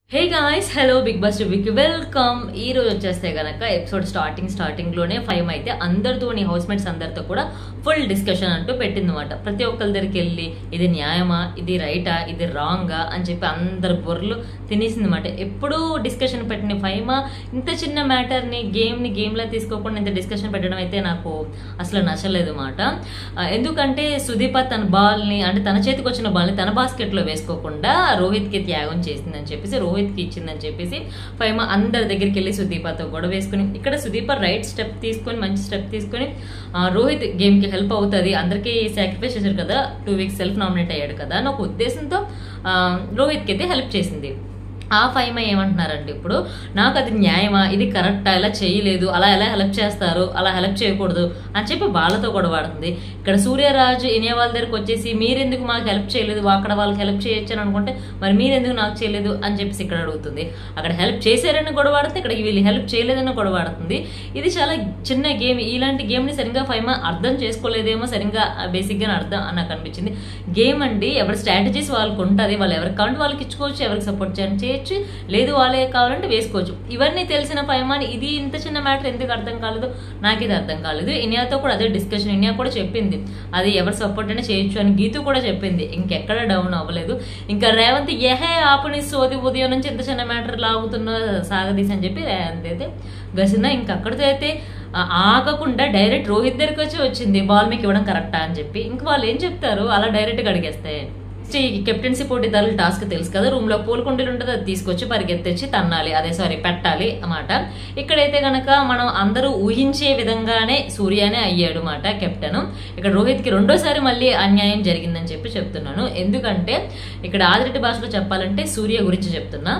హే guys hello Big Boss రివ్యూకి welcome ఈ రోజు వచ్చేస్తే గనక ఎపిసోడ్ స్టార్టింగ్ స్టార్టింగ్ లోనే ఫైవ్ అయితే అందరితోని హౌస్ మేట్స్ అందరితో కూడా ఫుల్ డిస్కషన్ అంటూ పెట్టిందన్నమాట ప్రతి ఒక్కరి దగ్గరికి వెళ్ళి ఇది న్యాయమా ఇది రైటా ఇది రాంగా అని చెప్పి అందరు బొర్రలు తినేసిందన్నమాట ఎప్పుడూ డిస్కషన్ పెట్టిన ఫైమా ఇంత చిన్న మ్యాటర్ని గేమ్ని గేమ్లా తీసుకోకుండా ఇంత డిస్కషన్ పెట్టడం అయితే నాకు అసలు నచ్చలేదు మాట ఎందుకంటే సుదీప తన బాల్ని అంటే తన చేతికి వచ్చిన బాల్ని తన బాస్కెట్లో వేసుకోకుండా రోహిత్కి త్యాగం చేసిందని చెప్పేసి రోహిత్కి ఇచ్చిందని చెప్పేసి ఫైమా అందరి దగ్గరికి వెళ్ళి సుదీపతో గొడవ వేసుకుని ఇక్కడ సుదీప రైట్ స్టెప్ తీసుకొని మంచి స్టెప్ తీసుకొని ఆ, రోహిత్ గేమ్కి హెల్ప్ అవుతుంది అందరికీ సాక్రిఫైస్ చేశారు కదా టూ వీక్స్ సెల్ఫ్ నామినేట్ అయ్యాడు కదా అని ఒక ఉద్దేశంతో ఆ, రోహిత్కి అయితే హెల్ప్ చేసింది ఆ ఫైమా ఏమంటున్నారంటే ఇప్పుడు నాకు అది న్యాయమా ఇది కరెక్టా ఇలా చేయలేదు అలా ఎలా హెల్ప్ చేస్తారు అలా హెల్ప్ చేయకూడదు అని చెప్పి వాళ్ళతో కూడా వాడుతుంది ఇక్కడ సూర్యరాజు ఇనే వాళ్ళ దగ్గరకు వచ్చేసి మీరెందుకు మాకు హెల్ప్ చేయలేదు అక్కడ వాళ్ళకి హెల్ప్ చేయొచ్చు అని అనుకుంటే మరి మీరెందుకు నాకు చేయలేదు అని చెప్పేసి ఇక్కడ అడుగుతుంది అక్కడ హెల్ప్ చేశారని గొడవ ఆడుతుంది ఇక్కడ వీళ్ళు హెల్ప్ చేయలేదని గొడవ ఆడుతుంది ఇది చాలా చిన్న గేమ్ ఇలాంటి గేమ్ని సరిగ్గా ఫైమా అర్థం చేసుకోలేదేమో సరిగ్గా బేసిక్గా అర్థం అని నాకు అనిపించింది గేమ్ అండి ఎవరి స్ట్రాటజీస్ వాళ్ళకు ఉంటుంది వాళ్ళు ఎవరికి కావాలంటే వాళ్ళకి ఇచ్చుకోవచ్చు ఎవరికి సపోర్ట్ చేయని చేయొచ్చు లేదు వాళ్ళే కావాలంటే వేసుకోవచ్చు ఇవన్నీ తెలిసిన పైమాని ఇది ఇంత చిన్న మ్యాటర్ ఎందుకు అర్థం కాలేదు నాకు ఇది అర్థం కాలేదు ఇనియాతో కూడా అదే డిస్కషన్ ఇనియా కూడా చెప్పింది అది ఎవరు సపోర్ట్ అయినా చేయొచ్చు అని గీతు కూడా చెప్పింది ఇంకెక్కడ డౌన్ అవ్వలేదు ఇంకా రేవంత్ ఏహే ఆపని సోది ఉదయం నుంచి ఇంత చిన్న మ్యాటర్ లాగుతున్న సాగదీసి అని చెప్పి రేవంత్ అయితే గసిన ఇంక అక్కడితో అయితే ఆ, ఆగకుండా డైరెక్ట్ రోహిత్ దగ్గరికి వచ్చి వచ్చింది బాల్ మీకు ఇవ్వడం కరెక్టా అని చెప్పి ఇంక వాళ్ళు ఏం చెప్తారు అలా డైరెక్ట్గా అడిగేస్తే నెక్స్ట్ ఈ కెప్టెన్సీ పోటీదారుల టాస్క్ తెలుసు కదా రూమ్ లో పూలకుండీలు ఉంటుంది అది తీసుకొచ్చి పరిగెత్తించి తన్నాలి అదే సారీ పెట్టాలి అన్నమాట ఇక్కడైతే గనక మనం అందరూ ఊహించే విధంగానే సూర్యనే అయ్యాడు మాట కెప్టెన్ ఇక్కడ రోహిత్ కి రెండోసారి మళ్ళీ అన్యాయం జరిగిందని చెప్పి చెప్తున్నాను ఎందుకంటే ఇక్కడ ఆదిరెడ్డి భాషలో చెప్పాలంటే సూర్య గురించి చెప్తున్నా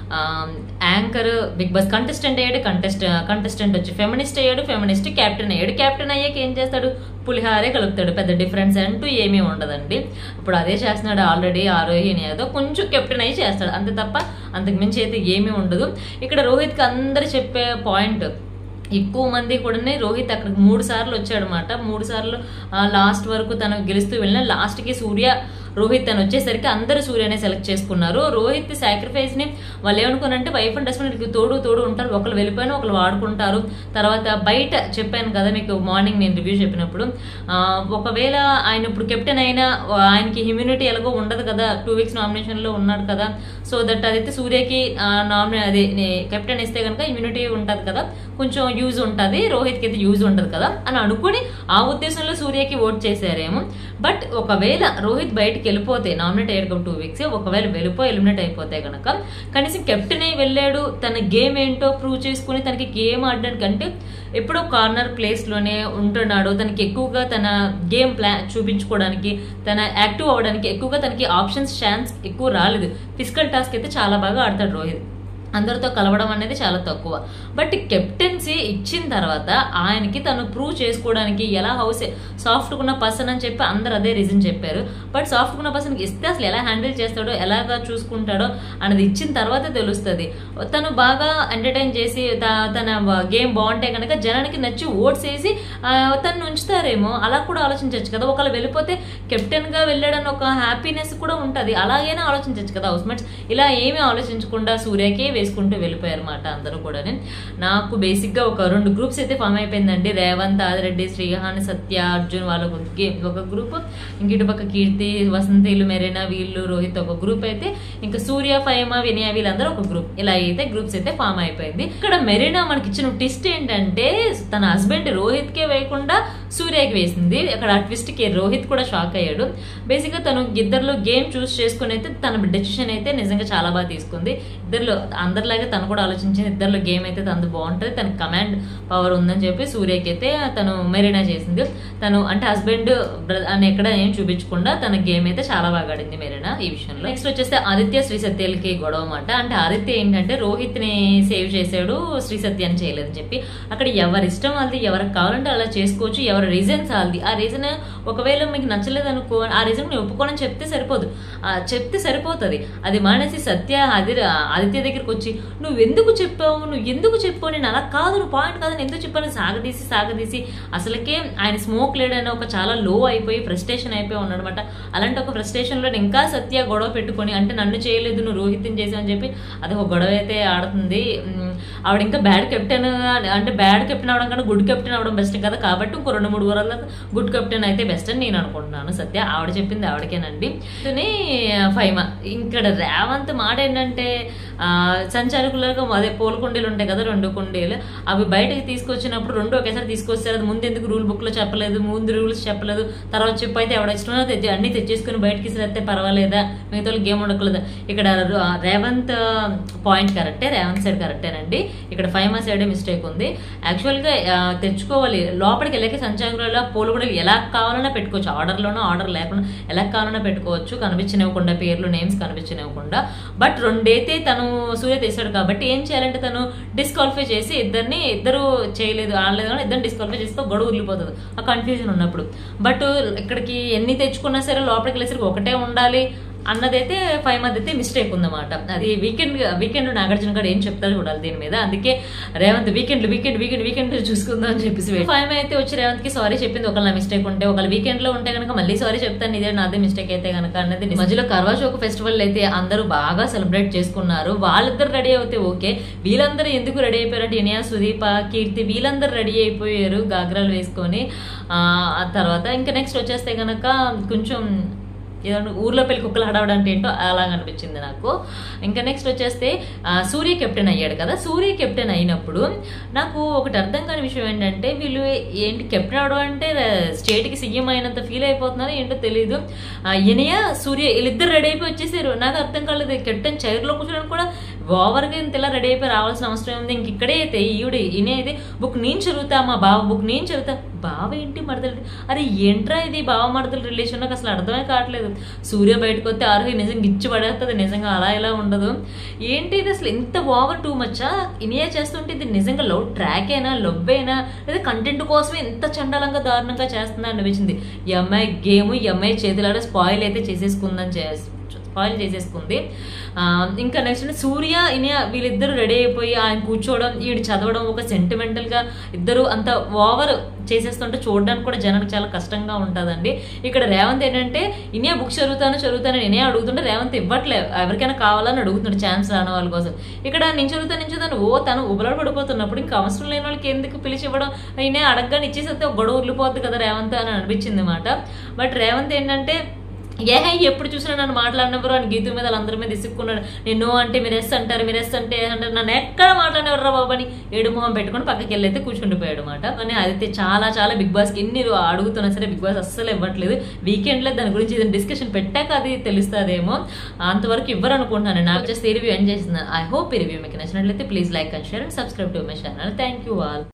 యాంకర్ బిగ్ బాస్ కంటెస్టెంట్ అయ్యాడు కంటెస్ట్ కంటెస్టెంట్ వచ్చి ఫెమినిస్ట్ అయ్యాడు ఫెమినిస్ట్ క్యాప్టెన్ అయ్యాడు క్యాప్టెన్ అయ్యాక ఏం చేస్తాడు పులిహారే కలుపుతాడు పెద్ద డిఫరెన్స్ అంటూ ఏమీ ఉండదండి ఇప్పుడు అదే చేస్తున్నాడు ఆల్రెడీ ఆరోహిణి ఏదో కొంచెం కెప్టెన్ అయ్యి చేస్తాడు అంతే తప్ప అంతకు మించి అయితే ఏమీ ఉండదు ఇక్కడ రోహిత్కి అందరు చెప్పే పాయింట్ ఎక్కువ మంది కూడా రోహిత్ అక్కడికి మూడు సార్లు వచ్చాడనమాట మూడు సార్లు లాస్ట్ వరకు తను గెలుస్తూ వెళ్ళిన లాస్ట్కి సూర్య రోహిత్ అని వచ్చేసరికి అందరూ సూర్యనే సెలెక్ట్ చేసుకున్నారు రోహిత్ సాక్రిఫైస్ ని వాళ్ళు ఏమనుకున్నారంటే వైఫ్ అండ్ హస్బెండ్ తోడు తోడు ఉంటారు ఒకరు వెళ్ళిపోయినా ఒకరు వాడుకుంటారు తర్వాత బయట చెప్పాను కదా మీకు మార్నింగ్ నేను రివ్యూ చెప్పినప్పుడు ఆ, ఒకవేళ ఆయన ఇప్పుడు కెప్టెన్ అయినా ఆయనకి ఇమ్యూనిటీ ఎలాగో ఉండదు కదా టూ వీక్స్ నామినేషన్ లో ఉన్నాడు కదా సో దట్ అదైతే సూర్యకి నామినే అది కెప్టెన్ ఇస్తే కనుక ఇమ్యూనిటీ ఉంటుంది కదా కొంచెం యూజ్ ఉంటుంది రోహిత్కి అయితే యూజ్ ఉండదు కదా అని అనుకుని ఆ ఉద్దేశంలో సూర్యకి ఓట్ చేశారేమో బట్ ఒకవేళ రోహిత్ బయటికి వెళ్ళిపోతే నామినేట్ అయ్యాడు కాబట్టి టూ వీక్స్ ఒకవేళ వెళ్ళిపోయి ఎలిమినేట్ అయిపోతే కనుక కనీసం కెప్టెన్ అయి వెళ్ళాడు తన గేమ్ ఏంటో ప్రూవ్ చేసుకుని తనకి గేమ్ ఆడడానికి అంటే ఎప్పుడో కార్నర్ ప్లేస్ లోనే ఉంటున్నాడు తనకి ఎక్కువగా తన గేమ్ ప్లాన్ చూపించుకోవడానికి తన యాక్టివ్ అవ్వడానికి ఎక్కువగా తనకి ఆప్షన్స్ ఛాన్స్ ఎక్కువ రాలేదు ఫిజికల్ టాస్క్ అయితే చాలా బాగా ఆడతాడు రోహిత్ అందరితో కలవడం అనేది చాలా తక్కువ బట్ కెప్టెన్సీ ఇచ్చిన తర్వాత ఆయనకి తను ప్రూవ్ చేసుకోవడానికి ఎలా హౌస్ సాఫ్ట్ ఉన్న పర్సన్ అని చెప్పి అందరు అదే రీజన్ చెప్పారు బట్ సాఫ్ట్ ఉన్న పర్సన్కి ఇస్తే అసలు ఎలా హ్యాండిల్ చేస్తాడో ఎలాగా చూసుకుంటాడో అనేది ఇచ్చిన తర్వాత తెలుస్తుంది తను బాగా ఎంటర్టైన్ చేసి త- తన గేమ్ బాగుంటే కనుక జనానికి నచ్చి ఓట్స్ వేసి ఆ, తను ఉంచుతారేమో అలా కూడా ఆలోచించవచ్చు కదా ఒకవేళ వెళ్ళిపోతే కెప్టెన్ గా వెళ్ళాడని ఒక హ్యాపీనెస్ కూడా ఉంటుంది అలాగైనా ఆలోచించవచ్చు కదా హౌస్ మేట్స్ ఇలా ఏమీ ఆలోచించకుండా సూర్యకే వేసుకుంటూ వెళ్ళిపోయారు అనమాట అందరూ కూడా నాకు బేసిక్ గా ఒక రెండు గ్రూప్స్ అయితే ఫామ్ అయిపోయిందండి రేవంత్ ఆదిరెడ్డి శ్రీహాన్ సత్య అర్జున్ వాళ్ళ ఒక గే- ఒక గ్రూప్ ఇంక ఇటు పక్క కీర్తి వసంతిలు మెరీనా వీళ్ళు రోహిత్ ఒక గ్రూప్ అయితే ఇంకా సూర్య ఫైమా వినయ వీళ్ళందరూ ఒక గ్రూప్ ఇలా అయితే గ్రూప్స్ అయితే ఫామ్ అయిపోయింది ఇక్కడ మెరీనా మనకి ఇచ్చిన ట్విస్ట్ ఏంటంటే తన హస్బెండ్ రోహిత్ కే వేయకుండా సూర్యకి వేసింది అక్కడ ఆ ట్విస్ట్ కి రోహిత్ కూడా షాక్ అయ్యాడు బేసిక్ గా తను ఇద్దరిలో గేమ్ చూస్ చేసుకుని అయితే తన డెసిషన్ అయితే నిజంగా చాలా బాగా తీసుకుంది ఇద్దరిలో అందరిలాగే తను కూడా ఆలోచించింది ఇద్దరిలో గేమ్ అయితే తనది బాగుంటుంది తన కమాండ్ పవర్ ఉందని చెప్పి సూర్యకి అయితే తను మెరీనా చేసింది తను అంటే హస్బెండ్ అని ఎక్కడ ఏం చూపించకుండా తన గేమ్ అయితే చాలా బాగా ఆడింది మెరీనా ఈ విషయంలో నెక్స్ట్ వచ్చేస్తే ఆదిత్య శ్రీ సత్యలకి గొడవ అన్నమాట అంటే ఆదిత్య ఏంటంటే రోహిత్ ని సేవ్ చేశాడు శ్రీ సత్యాన్ని చేయలేదని చెప్పి అక్కడ ఎవరి ఇష్టం వాళ్ళది ఎవరికి కావాలంటే అలా చేసుకోవచ్చు ఎవరు ఎవరి రీజన్స్ వాళ్ళది ఆ రీజన్ ఒకవేళ మీకు నచ్చలేదు అనుకో ఆ రీజన్ నేను ఒప్పుకోనని చెప్తే సరిపోదు ఆ, చెప్తే సరిపోతుంది అది మానేసి సత్య అది ఆదిత్య దగ్గరికి వచ్చి నువ్వు ఎందుకు చెప్పావు నువ్వు ఎందుకు చెప్పావు నేను అలా కాదు నువ్వు పాయింట్ కాదు నేను ఎందుకు చెప్పాను సాగదీసి సాగదీసి అసలుకే ఆయన స్మోక్ లేడని ఒక చాలా లో అయిపోయి ఫ్రస్ట్రేషన్ అయిపోయి ఉన్నాడనమాట అలాంటి ఒక ఫ్రస్ట్రేషన్లో ఇంకా సత్య గొడవ పెట్టుకొని అంటే నన్ను చేయలేదు నువ్వు రోహిత్ని చేసావు అని చెప్పి అది ఒక గొడవ అయితే ఆడుతుంది ఉమ్, ఆవిడ ఇంకా బ్యాడ్ కెప్టెన్ అంటే బ్యాడ్ కెప్టెన్ అవడం కన్నా గుడ్ కెప్టెన్ అవడం బెస్ట్ కదా కాబట్టి ఇంకో రెండు మూడు వరాల గుడ్ కెప్టెన్ అయితే బెస్ట్ అని నేను అనుకుంటున్నాను సత్య ఆవిడ చెప్పింది ఆవిడకేనండి ఇతని ఫైమా ఇక్కడ రేవంత్ మాట ఏంటంటే ఆ, సంచారకులుగా అదే పూల కుండీలు ఉంటాయి కదా రెండు కుండీలు అవి బయటకు తీసుకొచ్చినప్పుడు రెండు ఒకేసారి తీసుకొస్తారు అది ముందు ఎందుకు రూల్ బుక్ లో చెప్పలేదు ముందు రూల్స్ చెప్పలేదు తర్వాత చెప్పు అయితే ఎవడ ఇష్టమో తెచ్చి అన్ని తెచ్చేసుకుని బయటకి ఇస్తే పర్వాలేదా మిగతా వాళ్ళు గేమ్ ఉండకూడదు ఇక్కడ రు- రేవంత్ పాయింట్ కరెక్టే రేవంత్ సైడ్ కరెక్టేనండి ఇక్కడ ఫైమా సైడ్ మిస్టేక్ ఉంది యాక్చువల్గా ఆ, తెచ్చుకోవాలి లోపలికి వెళ్ళాక సంచారంలో పూల కూడా ఎలా కావాలన్నా పెట్టుకోవచ్చు ఆర్డర్లోనో ఆర్డర్ లేకుండా ఎలా కావాలన్నా పెట్టుకోవచ్చు కనిపించనివ్వకుండా పేర్లు నేమ్స్ కనిపించనివ్వకుండా బట్ రెండైతే తను సూర్య తీసాడు కాబట్టి ఏం చేయాలంటే తను డిస్క్వాలిఫై చేసి ఇద్దరిని ఇద్దరు చేయలేదు ఆడలేదు అని ఇద్దరు డిస్క్వాలిఫై చేస్తే ఒక గొడవ వదిలిపోతుంది ఆ కన్ఫ్యూజన్ ఉన్నప్పుడు బట్ ఇక్కడికి ఎన్ని తెచ్చుకున్నా సరే లోపలికి వెళ్ళేసరికి ఒకటే ఉండాలి అన్నదైతే ఫైవ్ మంత్ అయితే మిస్టేక్ ఉందన్నమాట అది వీకెండ్ వీకెండ్ నాగార్జున గారు ఏం చెప్తారు చూడాలి దీని మీద అందుకే Revanth weekend weekend weekend weekend చూసుకుందాం అని చెప్పేసి ఫైవ్ అయితే వచ్చి రేవంత్ కి సారీ చెప్పింది ఒకళ్ళ మిస్టేక్ ఉంటే ఒకళ్ళ వీకెండ్ లో ఉంటే కనుక మళ్ళీ సారీ చెప్తాను ఇదే నాదే మిస్టేక్ అయితే కనుక అన్నది నిజం. మధ్యలో కర్వా చౌక్ ఫెస్టివల్ అయితే అందరూ బాగా సెలబ్రేట్ చేసుకున్నారు వాళ్ళిద్దరు రెడీ అవుతే ఓకే వీళ్ళందరూ ఎందుకు రెడీ అయిపోయారంటే ఇనియా సుదీప కీర్తి వీళ్ళందరూ రెడీ అయిపోయారు గాగ్రాలు వేసుకొని ఆ ఆ తర్వాత ఇంకా నెక్స్ట్ వచ్చేస్తే కనుక కొంచెం ఏదన్నా ఊర్లో పెళ్లి కుక్కలు హడావడం అంటే ఏంటో అలాగ అనిపించింది నాకు ఇంకా నెక్స్ట్ వచ్చేస్తే ఆ, సూర్య కెప్టెన్ అయ్యాడు కదా సూర్య కెప్టెన్ అయినప్పుడు నాకు ఒకటి అర్థం కాని విషయం ఏంటంటే వీళ్ళు ఏంటి కెప్టెన్ అవడం అంటే స్టేట్కి సీఎం అయినంత ఫీల్ అయిపోతున్నారో ఏంటో తెలియదు ఇనియా సూర్య వీళ్ళిద్దరు రెడీ అయిపోయి వచ్చేసారు నాకు అర్థం కాలేదు కెప్టెన్ చైర్లో కూర్చోడానికి కూడా ఓవర్గా ఇంత ఇలా రెడీ అయిపోయి రావాల్సిన అవసరం ఉంది ఇంక ఇక్కడే అయితే ఈవిడ ఈయన అయితే బుక్ నేను చదువుతా మా బావ బుక్ నేను చదువుతా బావ ఏంటి మడతలు అరే ఏంట్రా ఇది బావ మడతల రిలేషన్ నాకు అసలు అర్థమే కావట్లేదు సూర్య బయటకు వస్తే ఆరోగ్య నిజంగా గిచ్చి పడేస్తుంది నిజంగా అలా ఇలా ఉండదు ఏంటి ఇది అసలు ఎంత ఓవర్ టూ మచ్చా ఇనియా చేస్తుంటే ఇది నిజంగా లవ్ ట్రాక్ అయినా లవ్ అయినా లేదా కంటెంట్ కోసమే ఎంత చండాలంగా దారుణంగా చేస్తుందా అనిపించింది ఈ అమ్మాయి గేమ్ ఈ అమ్మాయి చేతులాడ స్పాయిల్ అయితే చేసేసుకుందని చే స్పాయిల్ చేసేసుకుంది ఆ, ఇంకా నెక్స్ట్ సూర్య ఇనియా వీళ్ళిద్దరు రెడీ అయిపోయి ఆయన కూర్చోవడం వీడు చదవడం ఒక సెంటిమెంటల్ గా ఇద్దరు అంత ఓవర్ చేసేస్తుంటే చూడడానికి కూడా జనానికి చాలా కష్టంగా ఉంటుందండి ఇక్కడ రేవంత్ ఏంటంటే ఇనియా బుక్స్ చదువుతాను చదువుతాను ఇనియా అడుగుతుంటే రేవంత్ ఇవ్వట్లేదు ఎవరికైనా కావాలని అడుగుతున్నాడు ఛాన్స్ రాని వాళ్ళ కోసం ఇక్కడ నేను చదువుతాను నేను చదువుతాను ఓ తను ఉబలాడు పడిపోతున్నప్పుడు ఇంకా అవసరం లేని వాళ్ళకి ఎందుకు పిలిచి ఇవ్వడం ఈయన అడగగానే ఇచ్చేసేస్తే ఒక గొడవ ఉల్లిపోద్ది కదా రేవంత్ అని అనిపించింది అనమాట బట్ రేవంత్ ఏంటంటే ఏ హై ఎప్పుడు చూసినా నన్ను మాట్లాడినప్పుడు అని గీతు మీద వాళ్ళందరి మీద ఇసుక్కున్నాడు నేను నో అంటే మీరు ఎస్ అంటారు మీరు ఎస్ అంటే ఎస్ అంటారు నన్ను ఎక్కడ మాట్లాడినవర్రా బాబు అని ఏడు మొహం పెట్టుకొని పక్కకి వెళ్ళి అయితే కూర్చుండిపోయాడు అనమాట కానీ అయితే చాలా చాలా బిగ్ బాస్కి ఎన్ని రో- అడుగుతున్నా సరే బిగ్ బాస్ అస్సలు ఇవ్వట్లేదు వీకెండ్లో దాని గురించి ఏదైనా డిస్కషన్ పెట్టాక అది తెలుస్తుందేమో అంతవరకు ఇవ్వరు అనుకుంటున్నాను నాకు జస్ట్ ఈ రివ్యూ ఎండ్ చేసింది ఐ హోప్ ఈ రివ్యూ మీకు నచ్చినట్లయితే please like and share and subscribe to my channel thank you all